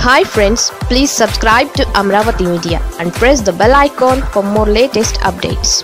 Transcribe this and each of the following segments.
hi friends please subscribe to Amaravati media and press the bell icon for more latest updates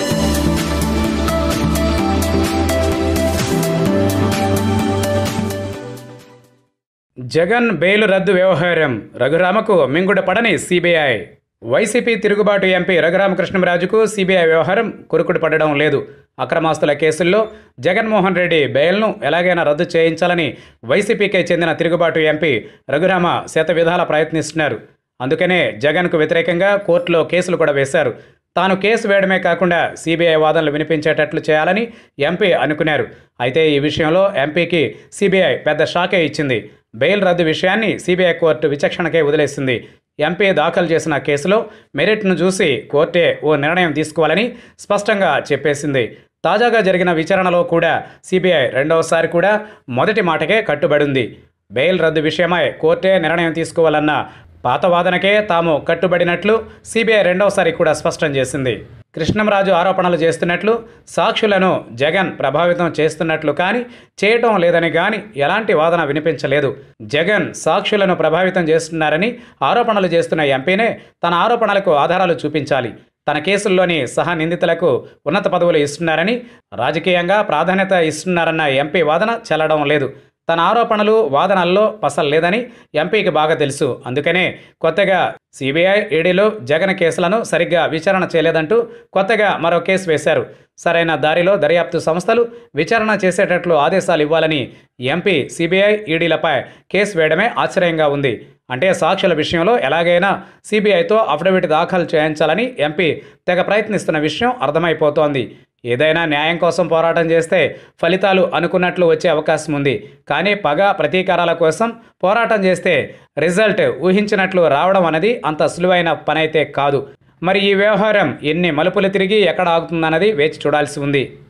Jagan bail రద్దు వ్యవహారం రఘురామకు మింగుడ పడని CBI YCP తిరుగుబాటు ఎంపీ రఘురామకృష్ణరాజుకు సిబిఐ వ్యవహారం కురుకుడు పడడం లేదు అక్రమాస్తుల కేసుల్లో జగన్మోహన్ రెడ్డి బెయిల్ను ఎలాగైనా రద్దు చేయించాలని వైసీపీకే చెందిన తిరుగుబాటు ఎంపీ రఘురామ శత విధాల ప్రయత్నిస్తున్నారు అందుకనే జగన్కు వ్యతిరేకంగా కోర్టులో కేసులు కూడా వేశారు తాను కేసు వేయడమే కాకుండా సిబిఐ వాదనలు వినిపించేటట్లు చేయాలని ఎంపీ అనుకున్నారు అయితే ఈ విషయంలో ఎంపీకి సిబిఐ పెద్ద షాకే ఇచ్చింది బెయిల్ రద్దు విషయాన్ని సిబిఐ కోర్టు విచక్షణకే వదిలేసింది ఎంపీ దాఖలు చేసిన కేసులో మెరిట్ను చూసి కోర్టే ఓ నిర్ణయం తీసుకోవాలని స్పష్టంగా చెప్పేసింది తాజాగా జరిగిన విచారణలో కూడా సిబిఐ రెండవసారి కూడా మొదటి మాటకే కట్టుబడింది బెయిల్ రద్దు విషయమై కోర్టే నిర్ణయం తీసుకోవాలన్న పాత వాదనకే తాము కట్టుబడినట్లు సిబిఐ రెండవసారి కూడా స్పష్టం చేసింది కృష్ణంరాజు ఆరోపణలు చేస్తున్నట్లు సాక్షులను జగన్ ప్రభావితం చేస్తున్నట్లు కానీ చేయటం లేదని కానీ ఎలాంటి వాదన వినిపించలేదు జగన్ సాక్షులను ప్రభావితం చేస్తున్నారని ఆరోపణలు చేస్తున్న ఎంపీనే తన ఆరోపణలకు ఆధారాలు చూపించాలి తన కేసుల్లోని సహ నిందితులకు ఉన్నత పదవులు ఇస్తున్నారని రాజకీయంగా ప్రాధాన్యత ఇస్తున్నారన్న ఎంపీ వాదన చెల్లడం లేదు తన ఆరోపణలు వాదనల్లో పసలు లేదని ఎంపీకి బాగా తెలుసు అందుకనే కొత్తగా సిబిఐ ఈడీలో జగన్ కేసులను సరిగ్గా విచారణ చేయలేదంటూ కొత్తగా మరో కేసు వేశారు సరైన దారిలో దర్యాప్తు సంస్థలు విచారణ చేసేటట్లు ఆదేశాలు ఇవ్వాలని ఎంపీ సిబిఐ ఈడీలపై కేసు వేయడమే ఆశ్చర్యంగా ఉంది అంటే సాక్షుల విషయంలో ఎలాగైనా సిబిఐతో అఫిడవిట్ దాఖలు చేయించాలని ఎంపీ తెగ ప్రయత్నిస్తున్న విషయం అర్థమైపోతోంది ఏదైనా న్యాయం కోసం పోరాటం చేస్తే ఫలితాలు అనుకున్నట్లు వచ్చే అవకాశం ఉంది కానీ పగ ప్రతీకారాల కోసం పోరాటం చేస్తే రిజల్ట్ ఊహించినట్లు రావడం అనేది అంత సులువైన పనైతే కాదు మరి ఈ వ్యవహారం ఎన్ని మలుపులు తిరిగి ఎక్కడ ఆగుతుందన్నది వేచి చూడాల్సి ఉంది